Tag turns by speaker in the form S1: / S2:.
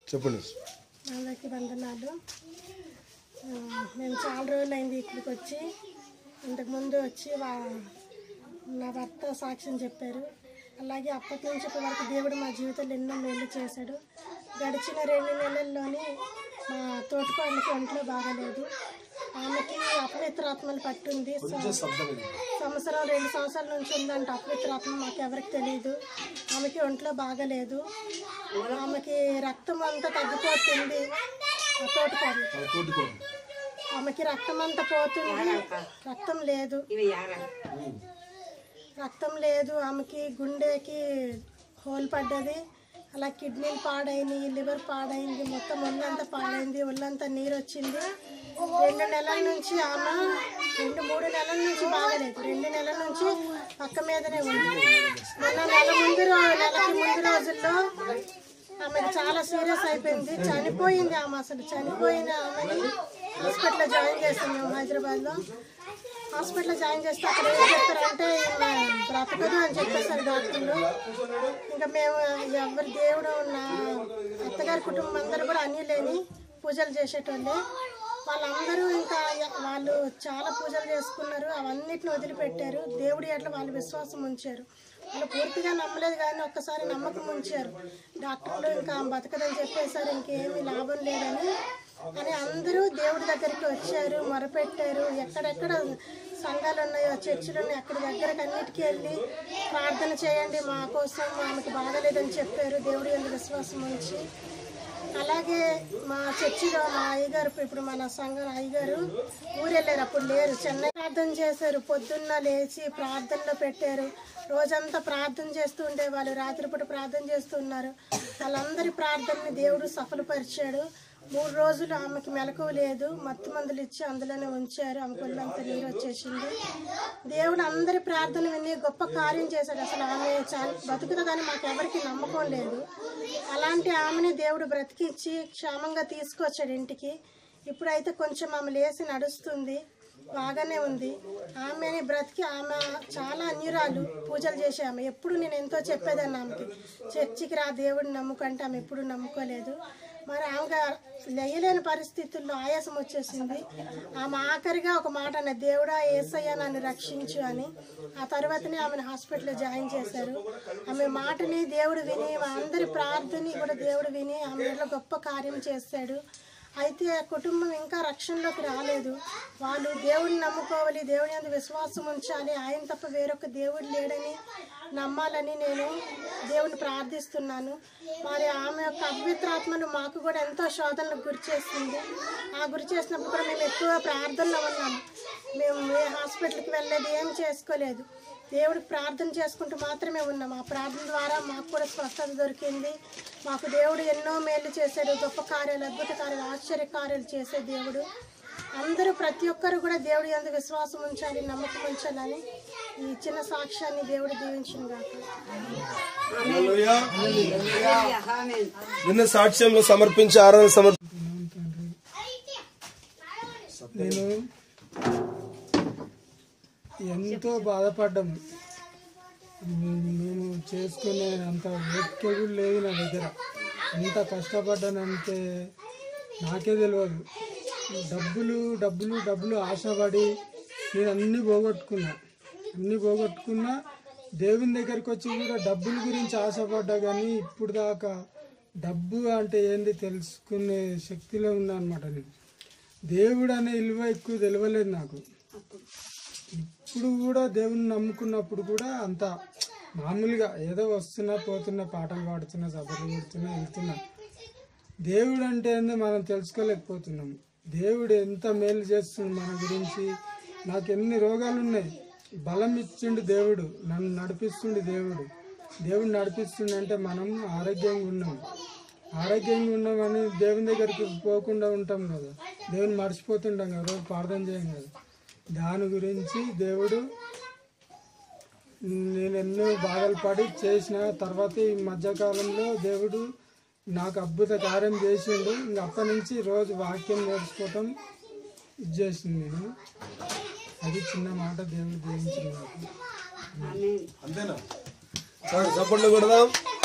S1: చెప్పండి
S2: అందరికీ వందనాలు ఆ, మేము చాలా రోజులు అయింది ఇక్కడికి వచ్చి ఇంతకుముందు వచ్చి వా నా భర్త సాక్ష్యం చెప్పారు అలాగే అప్పటి నుంచి ఇప్పటి వరకు దేవుడు మా జీవితంలో ఎన్నో మేలు చేశాడు గడిచిన రెండు నెలల్లోనే మా తోటికోళ్ళకి ఒంట్లో బాగాలేదు ఆమెకి అపవిత్రాత్మలు పట్టుంది సంవత్సరం రెండు సంవత్సరాల నుంచి ఉందంట అపవిత్రాత్మ మాకు ఎవరికి తెలియదు ఆమెకి ఒంట్లో బాగలేదు ఆమెకి రక్తం అంతా తగ్గిపోతుంది ఆ తోటకారు ఆమెకి రక్తం అంతా పోతుంది రక్తం లేదు రక్తం లేదు ఆమెకి గుండెకి హోల్ పడ్డది అలా కిడ్నీలు పాడైంది లివర్ పాడైంది మొత్తం ఒళ్ళంతా పాడైంది ఒళ్ళంతా నీరు వచ్చింది రెండు నెలల నుంచి ఆమె రెండు మూడు నెలల నుంచి బాగలేదు రెండు నెలల నుంచి పక్క మీదనే ఉంది మొన్న నెల ముందు రో- నెలకి ముందు రోజుల్లో ఆమెకు చాలా సీరియస్ అయిపోయింది చనిపోయింది ఆమె అసలు చనిపోయిన ఆమెని హాస్పిటల్లో జాయిన్ చేస్తాం మేము హైదరాబాద్లో హాస్పిటల్లో జాయిన్ చేస్తే అక్కడ ఏం చెప్పారంటే ఈమె బ్రతకదు అని చెప్పేశారు డాక్టర్లు ఇంకా మేము ఎవరి దేవుడు నా అత్తగారి కుటుంబం అందరూ కూడా అన్నీ లేని పూజలు చేసేటోళ్ళే వాళ్ళందరూ ఇంకా వాళ్ళు చాలా పూజలు చేసుకున్నారు అవన్నిటిని వదిలిపెట్టారు దేవుడి ఎట్లా వాళ్ళు విశ్వాసం ఉంచారు వాళ్ళు పూర్తిగా నమ్మలేదు కానీ ఒక్కసారి నమ్మకం ఉంచారు డాక్టర్లు ఇంకా బతకదని చెప్పేశారు ఇంకేమీ లాభం లేదని అని అందరూ దేవుడి దగ్గరికి వచ్చారు మొరపెట్టారు ఎక్కడెక్కడ సంఘాలు ఉన్నాయో చర్చిలు ఉన్నాయో అక్కడి దగ్గరకు అన్నిటికీ వెళ్ళి ప్రార్థన చేయండి మా కోసం ఆమెకు బాగలేదని చెప్పారు దేవుడి ఎందుకు విశ్వాసం ఉంచి అలాగే మా చర్చిలో మా అయ్యగారు ఇప్పుడు మన సంఘం అయ్యగారు ఊరు వెళ్ళారు అప్పుడు లేరు చెన్నై ప్రార్థన చేశారు పొద్దున్న లేచి ప్రార్థనలో పెట్టారు రోజంతా ప్రార్థన చేస్తూ ఉండేవాళ్ళు రాత్రిపూట ప్రార్థన చేస్తున్నారు వాళ్ళందరి ప్రార్థనని దేవుడు సఫలపరిచాడు మూడు రోజులు ఆమెకి మెలకువ లేదు మత్తు మందులు ఇచ్చి అందులోనే ఉంచారు ఆమె కొల్లంతా నీరు వచ్చేసింది దేవుడు అందరి ప్రార్థన విని గొప్ప కార్యం చేశాడు అసలు ఆమె చాలా బతుకుతుందని మాకు ఎవరికి నమ్మకం లేదు అలాంటి ఆమెని దేవుడు బ్రతికించి క్షేమంగా తీసుకొచ్చాడు ఇంటికి ఇప్పుడైతే కొంచెం ఆమె లేచి నడుస్తుంది బాగానే ఉంది ఆమెని బ్రతికి ఆమె చాలా అన్యురాలు పూజలు చేసే ఆమె ఎప్పుడు నేను ఎంతో చెప్పేదాన్ని ఆమెకి చర్చికి రా దేవుడిని నమ్ముకంటే ఆమె ఎప్పుడు నమ్ముకోలేదు మరి ఆమె లేయలేని పరిస్థితుల్లో ఆయాసం వచ్చేసింది ఆమె ఆఖరిగా ఒక మాట అన్న దేవుడా ఏసయ్య నన్ను రక్షించు అని ఆ తర్వాతనే ఆమెను హాస్పిటల్లో జాయిన్ చేశారు ఆమె మాటని దేవుడు విని మా అందరి ప్రార్థనని కూడా దేవుడు విని ఆమె ఇంట్లో గొప్ప కార్యం చేశాడు అయితే ఆ కుటుంబం ఇంకా రక్షణలోకి రాలేదు వాళ్ళు దేవుడిని నమ్ముకోవాలి దేవుని అందు విశ్వాసం ఉంచాలి ఆయన తప్ప వేరొక దేవుడు లేడని నమ్మాలని నేను దేవుని ప్రార్థిస్తున్నాను మరి ఆమె యొక్క అపవిత్రాత్మలు మాకు కూడా ఎంతో శోధనలకు గురి చేస్తుంది ఆ గురి చేసినప్పుడు కూడా మేము ఎక్కువ ప్రార్థనలో ఉన్నాము మేము ఏ హాస్పిటల్కి వెళ్ళలేదు ఏం చేసుకోలేదు దేవుడికి ప్రార్థన చేసుకుంటూ మాత్రమే ఉన్నాం ఆ ప్రార్థన ద్వారా మాకు కూడా స్వస్థత దొరికింది మాకు దేవుడు ఎన్నో మేలు చేశాడు గొప్ప కార్యాలు అద్భుత కార్యాలు ఆశ్చర్య కార్యాలు చేసే దేవుడు అందరూ ప్రతి ఒక్కరు కూడా దేవుడి అందు విశ్వాసం ఉంచాలి నమ్మకం ఉంచాలని ఈ చిన్న సాక్ష్యాన్ని దేవుడు దీవించింది కాక
S1: హల్లెలూయా. నిన్న సాక్ష్యంలో సమర్పించి ఆరాధన సమర్పి
S3: నేను ఎంతో బాధపడ్డాము మేము మేము చేసుకునే అంత ఓపిక కూడా లేదు నా దగ్గర ఎంత కష్టపడ్డానంటే నాకే తెలియదు డబ్బులు డబ్బులు డబ్బులు ఆశపడి నేను అన్నీ పోగొట్టుకున్నా అన్నీ పోగొట్టుకున్నా దేవుని దగ్గరికి వచ్చి కూడా డబ్బుల గురించి ఆశపడ్డా కానీ ఇప్పుడు దాకా డబ్బు అంటే ఏంది తెలుసుకునే శక్తిలో ఉన్నా అనమాట నేను దేవుడు అనే విలువ ఎక్కువ తెలియలేదు నాకు ఇప్పుడు కూడా దేవుని నమ్ముకున్నప్పుడు కూడా అంత మామూలుగా ఏదో వస్తున్నా పోతున్నా పాటలు పాడుతున్నా సభలు కొడుతున్నా వెళ్తున్నా దేవుడు అంటే ఏందో మనం తెలుసుకోలేకపోతున్నాం దేవుడు ఎంత మేలు చేస్తుంది మన గురించి నాకు ఎన్ని రోగాలు ఉన్నాయి బలం ఇచ్చిండు దేవుడు నన్ను నడిపిస్తుండు దేవుడు దేవుడు నడిపిస్తుండు అంటే మనం ఆరోగ్యంగా ఉన్నాం ఆరోగ్యంగా ఉన్నామని దేవుని దగ్గరికి పోకుండా ఉంటాం కదా దేవుని మర్చిపోతుంటాం కదా రోజు ప్రార్థన చేయం కదా దాని గురించి దేవుడు నేను ఎన్నో బాధలు పడి చేసిన తర్వాత ఈ మధ్యకాలంలో దేవుడు నాకు అద్భుత కార్యం చేసిండు ఇంక అప్పటి నుంచి రోజు వాక్యం నేర్చుకోవటం ఇది చేసింది నేను అది చిన్న మాట దేవుడు దీవించింది నాకు
S1: అంతేనా సరే చప్పట్లు కొడదాం